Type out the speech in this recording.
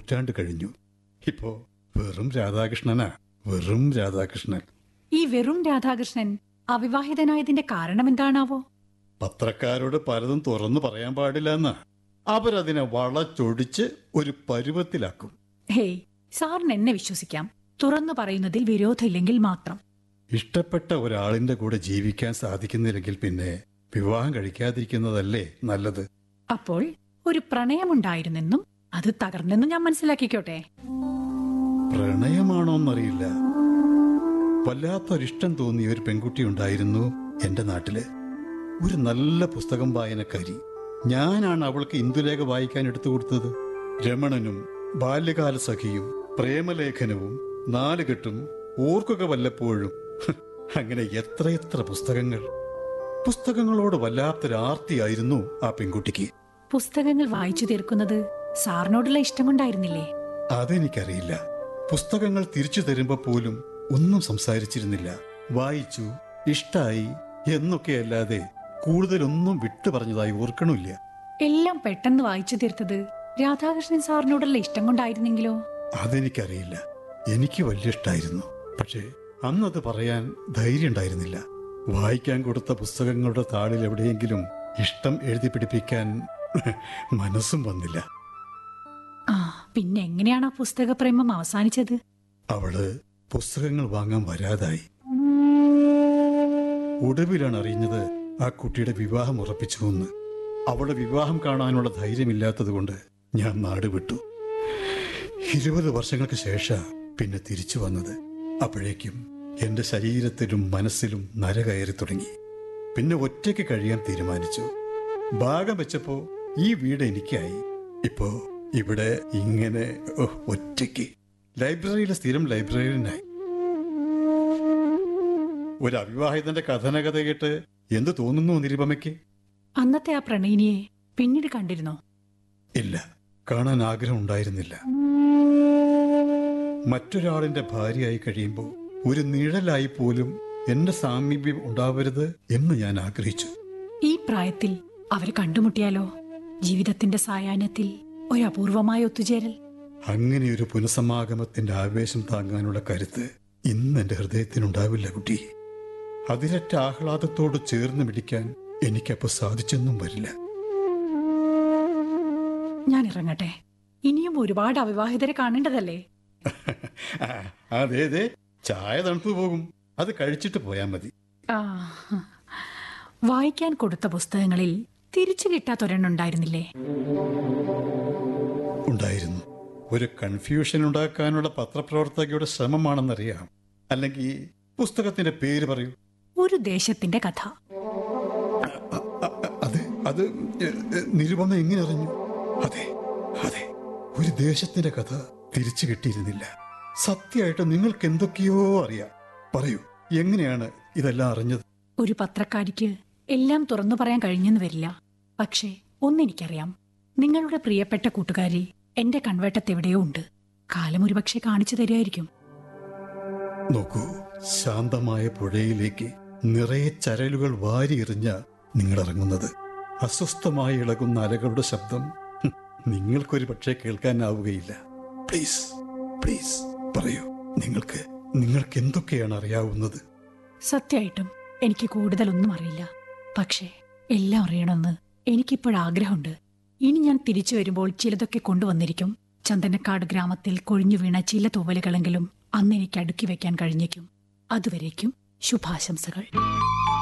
നൂറ്റാണ്ട് കഴിഞ്ഞു ഇപ്പോ വെറും രാധാകൃഷ്ണനാ വെറും രാധാകൃഷ്ണൻ ഈ വെറും രാധാകൃഷ്ണൻ അവിവാഹിതനായതിന്റെ കാരണം എന്താണാവോ പത്രക്കാരോട് പലതും തുറന്നു പറയാൻ പാടില്ല എന്നാ അവരതിനെ വളച്ചൊടിച്ച് ഒരു പരുവത്തിലാക്കും ഹേയ് സാറിന് എന്നെ വിശ്വസിക്കാം തുറന്നു പറയുന്നതിൽ വിരോധമില്ലെങ്കിൽ മാത്രം ഇഷ്ടപ്പെട്ട ഒരാളിന്റെ കൂടെ ജീവിക്കാൻ സാധിക്കുന്നില്ലെങ്കിൽ പിന്നെ വിവാഹം കഴിക്കാതിരിക്കുന്നതല്ലേ നല്ലത് അപ്പോൾ ഒരു പ്രണയമുണ്ടായിരുന്നെന്നും അത് തകർന്നെന്നും ഞാൻ മനസ്സിലാക്കിക്കോട്ടെ പ്രണയമാണോന്നറിയില്ല വല്ലാത്തൊരിഷ്ടം തോന്നിയ ഒരു പെൺകുട്ടി ഉണ്ടായിരുന്നു എന്റെ നാട്ടില് ഒരു നല്ല പുസ്തകം വായനക്കാരി ഞാനാണ് അവൾക്ക് ഇന്ദുലേഖ വായിക്കാൻ എടുത്തു കൊടുത്തത് രമണനും ബാല്യകാല സഖിയും പ്രേമലേഖനവും നാലുകെട്ടും ഓർക്കുക വല്ലപ്പോഴും ഹ്, അങ്ങനെ എത്രയെത്ര പുസ്തകങ്ങൾ പുസ്തകങ്ങളോട് വല്ലാത്തൊരാർത്തിയായിരുന്നു ആ പെൺകുട്ടിക്ക് പുസ്തകങ്ങൾ വായിച്ചു തീർക്കുന്നത് സാറിനോടുള്ള ഇഷ്ടം കൊണ്ടായിരുന്നില്ലേ അതെനിക്കറിയില്ല പുസ്തകങ്ങൾ തിരിച്ചു തരുമ്പോ പോലും ഒന്നും സംസാരിച്ചിരുന്നില്ല വായിച്ചു ഇഷ്ടായി എന്നൊക്കെയല്ലാതെ കൂടുതലൊന്നും വിട്ടു പറഞ്ഞതായി ഓർക്കണില്ല എല്ലാം പെട്ടെന്ന് വായിച്ചു തീർത്തത് രാധാകൃഷ്ണൻ സാറിനോടുള്ള ഇഷ്ടം കൊണ്ടായിരുന്നെങ്കിലോ അതെനിക്കറിയില്ല എനിക്ക് വലിയ ഇഷ്ടായിരുന്നു പക്ഷേ അന്നത് പറയാൻ ധൈര്യം ഉണ്ടായിരുന്നില്ല വായിക്കാൻ കൊടുത്ത പുസ്തകങ്ങളുടെ താളിൽ എവിടെയെങ്കിലും ഇഷ്ടം എഴുതി പിടിപ്പിക്കാൻ മനസ്സും വന്നില്ല ആ പിന്നെ എങ്ങനെയാണ് ആ പുസ്തക പ്രേമം അവസാനിച്ചത് അവള് പുസ്തകങ്ങൾ വാങ്ങാൻ വരാതായി ഒടുവിലാണ് അറിയുന്നത് ആ കുട്ടിയുടെ വിവാഹം ഉറപ്പിച്ചു എന്ന് അവളുടെ വിവാഹം കാണാനുള്ള ധൈര്യമില്ലാത്തതുകൊണ്ട് ഞാൻ നാട് വിട്ടു ഇരുപത് വർഷങ്ങൾക്ക് ശേഷം പിന്നെ തിരിച്ചു വന്നത് അപ്പോഴേക്കും എന്റെ ശരീരത്തിലും മനസ്സിലും നര കയറി തുടങ്ങി പിന്നെ ഒറ്റയ്ക്ക് കഴിയാൻ തീരുമാനിച്ചു ഭാഗം വെച്ചപ്പോ ഈ വീട് എനിക്കായി ഇപ്പോ ഇവിടെ ഇങ്ങനെ ഓ, ഒറ്റയ്ക്ക് ലൈബ്രറിയിലെ സ്ഥിരം ലൈബ്രറിയനായി ഒരു അവിവാഹിതന്റെ കഥനകഥ കേട്ട് എന്ത് തോന്നുന്നു നിരുപമയ്ക്ക് അന്നത്തെ ആ പ്രണയിനിയെ പിന്നീട് കണ്ടിരുന്നോ ഇല്ല കാണാൻ ആഗ്രഹം ഉണ്ടായിരുന്നില്ല മറ്റൊരാളിന്റെ ഭാര്യയായി കഴിയുമ്പോൾ ഒരു നിഴലായി പോലും എന്റെ സാമീപ്യം ഉണ്ടാവരുത് എന്ന് ഞാൻ ആഗ്രഹിച്ചു ഈ പ്രായത്തിൽ അവരെ കണ്ടുമുട്ടിയാലോ ജീവിതത്തിന്റെ സായാഹ്നത്തിൽ ഒരു അപൂർവമായ ഒത്തുചേരൽ അങ്ങനെ ഒരു പുനഃസമാഗമത്തിന്റെ ആവേശം താങ്ങാനുള്ള കരുത്ത് ഇന്ന് എന്റെ ഹൃദയത്തിനുണ്ടാവില്ല കുട്ടി അതിരറ്റ ആഹ്ലാദത്തോട് ചേർന്ന് പിടിക്കാൻ എനിക്കപ്പോ സാധിച്ചെന്നും വരില്ല ഞാൻ ഇറങ്ങട്ടെ ഇനിയും ഒരുപാട് അവിവാഹിതരെ കാണേണ്ടതല്ലേ ആ, അതെ അതെ ചായ തണുത്തു പോകും അത് കഴിച്ചിട്ട് പോയാൽ മതി ആ വായിക്കാൻ കൊടുത്ത പുസ്തകങ്ങളിൽ തിരിച്ചു കിട്ടാത്തൊരെണ്ണുണ്ടായിരുന്നില്ലേ ഉണ്ടായിരുന്നു ഒരു കൺഫ്യൂഷൻ ഉണ്ടാക്കാനുള്ള പത്രപ്രവർത്തകയുടെ ശ്രമമാണെന്നറിയാം അല്ലെങ്കിൽ പുസ്തകത്തിന്റെ പേര് പറയൂ ഒരു ദേശത്തിന്റെ കഥ അ- അ- അതെ അത് എ, എ, നിരുപമ എങ്ങനെ അറിഞ്ഞു അതെ അതെ ഒരു ദേശത്തിന്റെ കഥ തിരിച്ചു കിട്ടിയിരുന്നില്ല സത്യമായിട്ട് നിങ്ങൾക്ക് എന്തൊക്കെയോ അറിയാം പറയൂ എങ്ങനെയാണ് ഇതെല്ലാം അറിഞ്ഞത് ഒരു പത്രക്കാരിക്ക് എല്ലാം തുറന്നു പറയാൻ കഴിഞ്ഞെന്ന് വരില്ല പക്ഷേ ഒന്നെനിക്കറിയാം നിങ്ങളുടെ പ്രിയപ്പെട്ട കൂട്ടുകാരി എന്റെ കൺവേട്ടത്ത് എവിടെയോ ഉണ്ട് കാലം ഒരുപക്ഷെ കാണിച്ചു തരുമായിരിക്കും നോക്കൂ ശാന്തമായ പുഴയിലേക്ക് നിറയെ ചരലുകൾ വാരിയെറിഞ്ഞ നിങ്ങൾ ഇറങ്ങുന്നത് അസ്വസ്ഥമായി ഇളകുന്ന അലകളുടെ ശബ്ദം ഹും, നിങ്ങൾക്കൊരു പക്ഷേ കേൾക്കാനാവുകയില്ല പ്ലീസ് പ്ലീസ് പറയൂ നിങ്ങൾക്ക് നിങ്ങൾക്ക് എന്തൊക്കെയാണ് അറിയാവുന്നത് സത്യമായിട്ടും എനിക്ക് കൂടുതലൊന്നും അറിയില്ല പക്ഷേ എല്ലാം അറിയണമെന്ന് എനിക്കിപ്പോഴാഗ്രഹമുണ്ട് ഇനി ഞാൻ തിരിച്ചു വരുമ്പോൾ ചിലതൊക്കെ കൊണ്ടുവന്നിരിക്കും ചന്ദനക്കാട് ഗ്രാമത്തിൽ കൊഴിഞ്ഞു വീണ ചില തൂവലുകളെങ്കിലും അന്ന് എനിക്ക് അടുക്കി വെക്കാൻ കഴിഞ്ഞേക്കും അതുവരേക്കും ശുഭാശംസകൾ